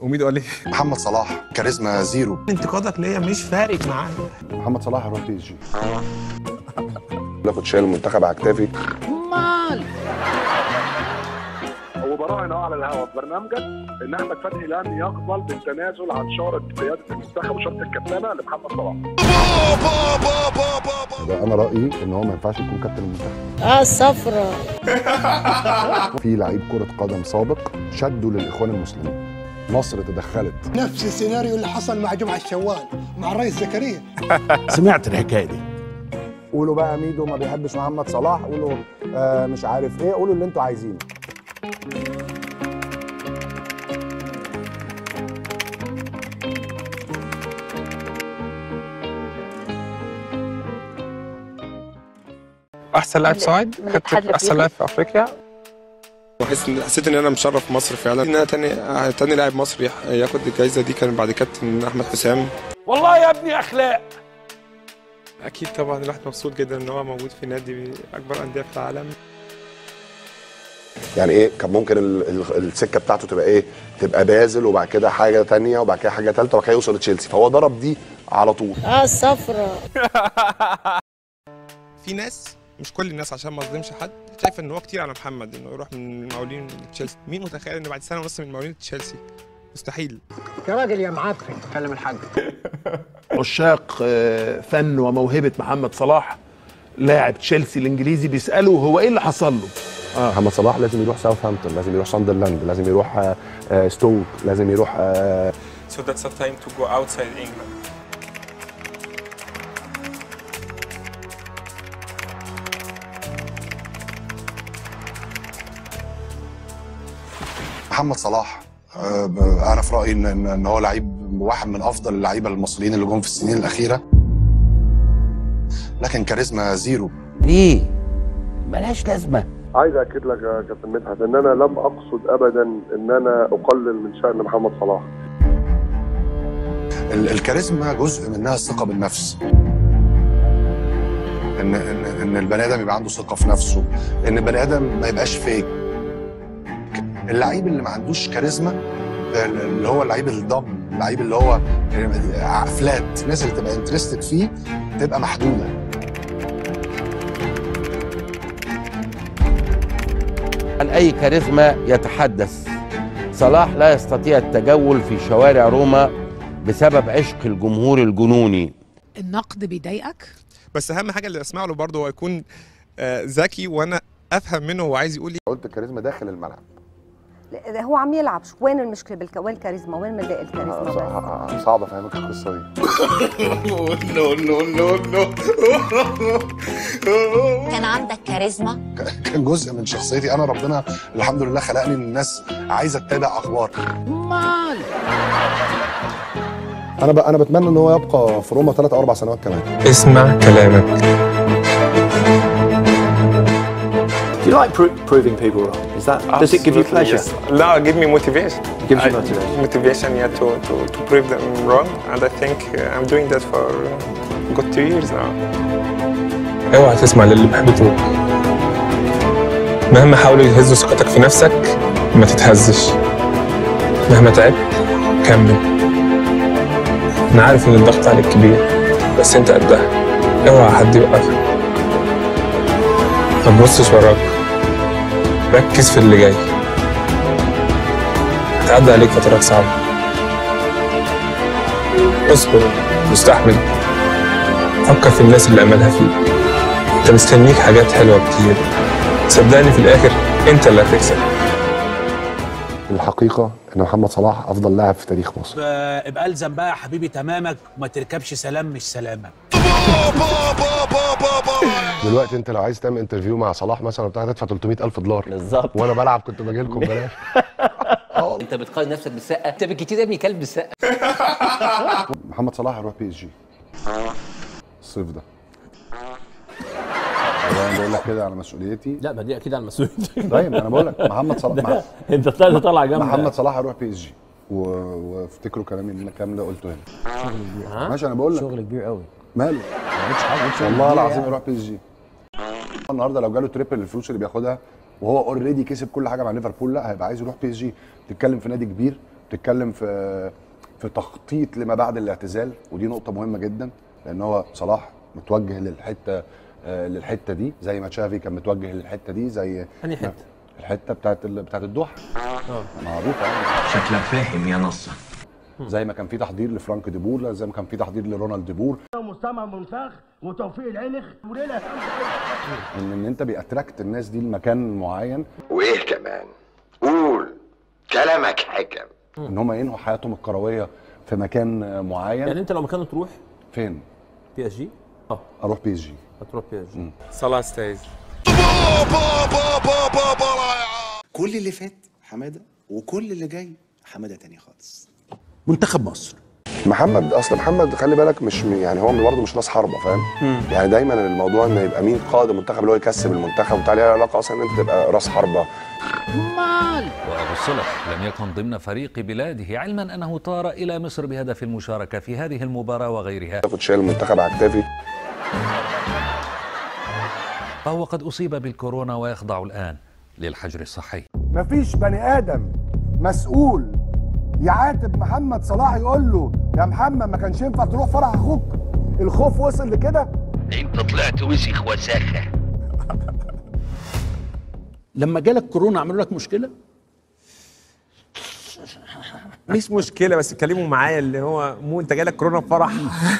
وميدو قال لي محمد صلاح كاريزما زيرو انتقادك ليا مش فارق معايا محمد صلاح هيروح بي اس جي باخد شايل المنتخب على كتافي وبراهن اه على الهواء في برنامجك ان احمد فتحي لن يقبل بالتنازل عن شاره قياده المنتخب وشاره الكابتنه لمحمد صلاح ده انا رايي ان هو ما ينفعش يكون كابتن المنتخب اه الصفرة في لعيب كره قدم سابق شدوا للاخوان المسلمين مصر تدخلت نفس السيناريو اللي حصل مع جمعة الشوال مع الرئيس زكريا سمعت الحكايه دي قولوا بقى ميدو ما بيحبش محمد صلاح قولوا آه مش عارف ايه قولوا اللي انتوا عايزينه احسن لاعب صاعد من خدت الاتحاد احسن لاعب في افريقيا وحس ان حسيت ان انا مشرف مصر فعلا ان انا تاني تاني لاعب مصري ياخد الجائزه دي كان بعد كابتن احمد حسام والله يا ابني اخلاق اكيد طبعا الواحد مبسوط جدا ان هو موجود في نادي اكبر انديه في العالم يعني ايه كان ممكن ال- ال- السكه بتاعته تبقى ايه تبقى بازل وبعد كده حاجه تانية وبعد كده حاجه ثالثه وبعد كده يوصل لتشيلسي فهو ضرب دي على طول اه الصفرة في ناس مش كل الناس عشان ما اظلمش حد شايف ان هو كتير على محمد انه يروح من المقاولين لتشيلسي مين متخيل ان بعد سنه ونص من المقاولين لتشيلسي مستحيل يا راجل يا معفن كلم الحاج عشاق آه، فن وموهبه محمد صلاح لاعب تشيلسي الانجليزي بيسالوا هو ايه اللي حصل له محمد صلاح لازم يروح ساوثهامبتون لازم يروح ساندرلاند لازم يروح آه، آه، ستوك لازم يروح آه، So that's a time to go outside England. محمد صلاح آه، ب- انا في رايي ان ان إن هو لعيب واحد من افضل اللعيبه المصريين اللي جم في السنين الاخيره لكن كاريزما زيرو ليه؟ ملهاش لازمه عايز اكد لك يا كابتن مدحت ان انا لم اقصد ابدا ان انا اقلل من شان محمد صلاح ال- الكاريزما جزء منها الثقه بالنفس ان ان ان البني ادم يبقى عنده ثقه في نفسه ان البني ادم ما يبقاش فيك اللعيب اللي ما عندوش كاريزما ال- اللي هو اللعيب الضم اللعيب اللي هو فلات الناس اللي تبقى انترستد فيه تبقى محدوده عن اي كاريزما يتحدث صلاح لا يستطيع التجول في شوارع روما بسبب عشق الجمهور الجنوني النقد بيضايقك بس اهم حاجه اللي اسمع له برضه هو يكون آه، ذكي وانا افهم منه هو عايز يقول ايه قلت الكاريزما داخل الملعب لا، هو عم يلعب شو وين المشكله بالك وين الكاريزما وين مبدأ الكاريزما بس صعب افهمك القصه دي كان عندك كاريزما كان جزء من شخصيتي انا ربنا الحمد لله خلقني ان الناس عايزه تتابع اخبار مال انا ب... انا بتمنى ان هو يبقى في روما ثلاث او اربع سنوات كمان اسمع كلامك Do you like pro- proving people wrong? Is that does it give you pleasure? لا give me motivation It gives you I- motivation. motivation yeah to, to, to prove them wrong and I think uh, I'm doing that for uh, good two years now اوعى تسمع للي بيحبطوك مهما حاولوا يهزوا ثقتك في نفسك ما تتهزش مهما تعبت كمل انا عارف ان الضغط عليك كبير بس انت قدها اوعى حد يوقفك ما تبصش وراك ركز في اللي جاي هتعدي عليك فترات صعبة اصبر واستحمل فكر في الناس اللي أملها فيك انت مستنيك حاجات حلوة كتير صدقني في الآخر انت اللي هتكسب الحقيقه ان محمد صلاح افضل لاعب في تاريخ مصر ابقى الزم بقى يا حبيبي تمامك وما تركبش سلام مش سلامك دلوقتي انت لو عايز تعمل انترفيو مع صلاح مثلا بتاع تدفع 300 الف دولار بالظبط وانا بلعب كنت باجي لكم ببلاش انت بتقارن نفسك بالسقه انت بالكتير يا ابني كلب بالسقه محمد صلاح هيروح بي اس جي الصيف ده والله انا بقول لك كده على مسؤوليتي لا ما دي اكيد على المسؤوليه طيب انا بقول لك محمد صلاح مح- انت طلعت طالع جنب محمد صلاح هيروح بي اس جي و- وافتكروا كلامي اللي الكلام ده قلته هنا ماشي انا بقول لك شغل كبير قوي ماله والله العظيم يروح بي اس جي النهارده لو جاله تريبل الفلوس اللي بياخدها وهو اوريدي كسب كل حاجه مع ليفربول لا هيبقى عايز يروح بي اس جي بتتكلم في نادي كبير بتتكلم في في تخطيط لما بعد الاعتزال ودي نقطه مهمه جدا لان هو صلاح متوجه للحته آه، للحته دي زي ما تشافي كان متوجه للحته دي زي أنهي حتة؟ الحته بتاعت ال- بتاعت الدوحه اه معروفه يعني شكلك فاهم يا نصر زي ما كان في تحضير لفرانك ديبور زي ما كان في تحضير لرونالد ديبور مستمع منفخ وتوفيق العنخ وليله ان ان انت بيأتراكت الناس دي لمكان معين وايه كمان قول كلامك حكم ان هم ينهوا حياتهم الكرويه في مكان آه، معين يعني انت لو مكانه تروح فين بي اس جي اه اروح بي اس جي هتروح بي اس جي صلاح ستايز كل اللي فات حماده وكل اللي جاي حماده تاني خالص منتخب مصر محمد اصل محمد خلي بالك مش م- يعني هو برضه مش راس حربه فاهم يعني دايما الموضوع ان يبقى مين قائد المنتخب اللي هو يكسب المنتخب وبتاع ليه علاقه اصلا ان انت تبقى راس حربه مال وأبو الصلح لم يكن ضمن فريق بلاده علما أنه طار إلى مصر بهدف المشاركة في هذه المباراة وغيرها تاخد شايل المنتخب على كتافي فهو قد أصيب بالكورونا ويخضع الآن للحجر الصحي مفيش بني ادم مسؤول يعاتب محمد صلاح يقول له يا محمد ما كانش ينفع تروح فرح اخوك الخوف وصل لكده انت طلعت وسخ وساخه لما جالك كورونا عملوا لك مشكله مش مشكله بس اتكلموا معايا اللي هو مو انت جالك كورونا في فرح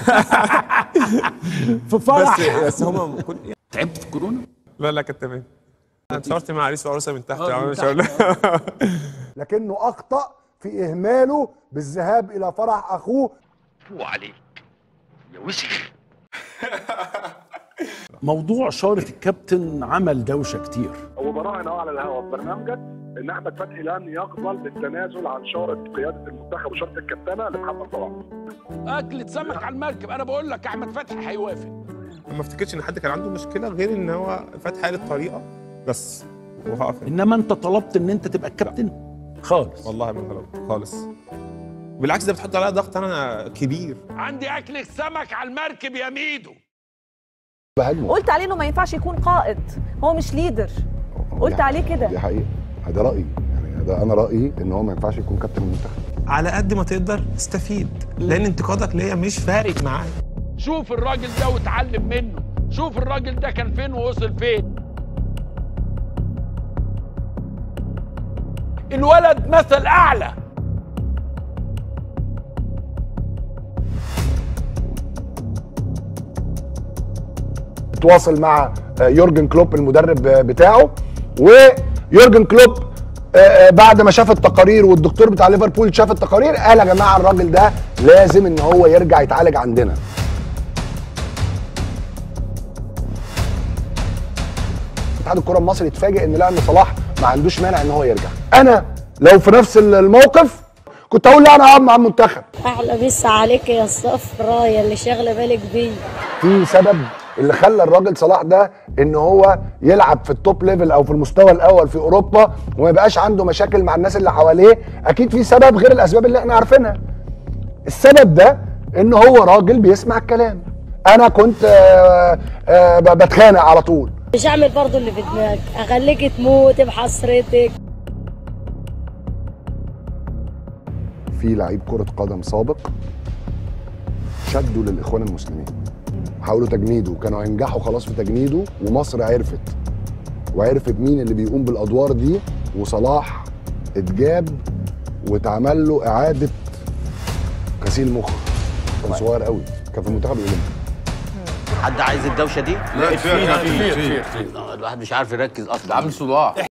في فرح بس بس هم كل... تعبت في كورونا لا لا كانت تمام انا اتصورت مع عريس وعروسه من تحت آه، يا عم من مش هقول لكنه اخطا في اهماله بالذهاب الى فرح اخوه وعليك يا وسخ موضوع شارة الكابتن عمل دوشة كتير وبراهن أهو على الهواء في برنامجك ان احمد فتحي لن يقبل بالتنازل عن شاره قياده المنتخب وشاره الكابتنه لمحمد صلاح اكلة سمك على المركب انا بقول لك احمد فتحي هيوافق ما افتكرش ان حد كان عنده مشكله غير ان هو فتح لي الطريقه بس وهقف انما انت طلبت ان انت تبقى الكابتن خالص والله ما طلبت خالص بالعكس ده بتحط عليا ضغط انا كبير عندي اكلة سمك على المركب يا ميدو بهاجمه قلت عليه انه ما ينفعش يكون قائد هو مش ليدر قلت عليه دي كده حقيقه ده رايي يعني ده انا رايي ان هو ما ينفعش يكون كابتن المنتخب على قد ما تقدر تستفيد لان انتقادك ليا مش فارق معايا شوف الراجل ده واتعلم منه شوف الراجل ده كان فين ووصل فين الولد مثل اعلى تواصل مع آه، يورجن كلوب المدرب آه، بتاعه ويورجن كلوب آه، آه، بعد ما شاف التقارير والدكتور بتاع ليفربول شاف التقارير قال يا جماعه الراجل ده لازم ان هو يرجع يتعالج عندنا اتحاد الكره المصري اتفاجئ ان لا ان صلاح ما عندوش مانع ان هو يرجع انا لو في نفس الموقف كنت اقول لا انا هقعد مع المنتخب احلى بس عليك يا الصفرا يا اللي شاغله بالك بيه في سبب اللي خلى الراجل صلاح ده ان هو يلعب في التوب ليفل او في المستوى الاول في اوروبا وما يبقاش عنده مشاكل مع الناس اللي حواليه اكيد في سبب غير الاسباب اللي احنا عارفينها السبب ده ان هو راجل بيسمع الكلام انا كنت آه، آه، ب- بتخانق على طول مش هعمل برضو اللي في دماغك اخليك تموت بحسرتك في لعيب كره قدم سابق شدوا للاخوان المسلمين حاولوا تجنيده وكانوا هينجحوا خلاص في تجنيده ومصر عرفت وعرفت مين اللي بيقوم بالادوار دي وصلاح اتجاب واتعمل له اعاده غسيل مخ كان صغير قوي كان في المنتخب الاولمبي حد عايز الدوشه دي؟ لا، كتير، كتير، كتير، كتير. الواحد مش عارف يركز اصلا عامل صداع